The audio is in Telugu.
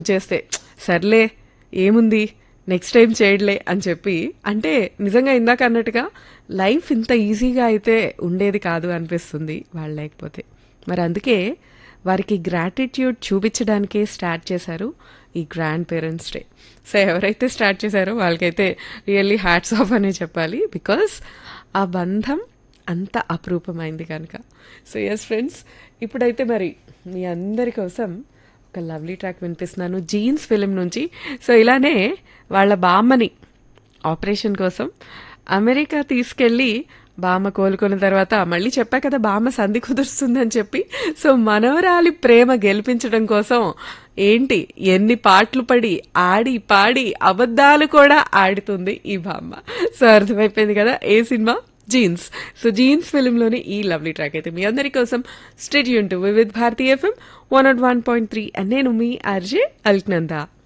చేస్తే సర్లే ఏముంది నెక్స్ట్ టైం చేయడలే అని చెప్పి అంటే నిజంగా ఇందాక అన్నట్టుగా లైఫ్ ఇంత ఈజీగా అయితే ఉండేది కాదు అనిపిస్తుంది వాళ్ళు లేకపోతే మరి అందుకే వారికి గ్రాటిట్యూడ్ చూపించడానికే స్టార్ట్ చేశారు ఈ గ్రాండ్ పేరెంట్స్ డే సో ఎవరైతే స్టార్ట్ చేశారో వాళ్ళకైతే రియల్లీ హ్యాట్స్ ఆఫ్ అనే చెప్పాలి బికాస్ ఆ బంధం అంత అపురూపమైంది కనుక సో ఎస్ ఫ్రెండ్స్ ఇప్పుడైతే మరి మీ అందరి కోసం ఒక లవ్లీ ట్రాక్ వినిపిస్తున్నాను జీన్స్ ఫిలిం నుంచి సో ఇలానే వాళ్ళ బామ్మని ఆపరేషన్ కోసం అమెరికా తీసుకెళ్ళి బామ్మ కోలుకున్న తర్వాత మళ్ళీ చెప్పా కదా బామ్మ సంధి కుదురుస్తుందని చెప్పి సో మనవరాలి ప్రేమ గెలిపించడం కోసం ఏంటి ఎన్ని పాటలు పడి ఆడి పాడి అబద్ధాలు కూడా ఆడుతుంది ఈ బామ్మ సో అర్థమైపోయింది కదా ఏ సినిమా జీన్స్ సో జీన్స్ ఫిలింలోని ఈ లవ్లీ ట్రాక్ అయితే మీ అందరి కోసం stay tuned to Vividh Bharati FM one nought one point three and నేను మీ ఆర్జే అల్క్నందా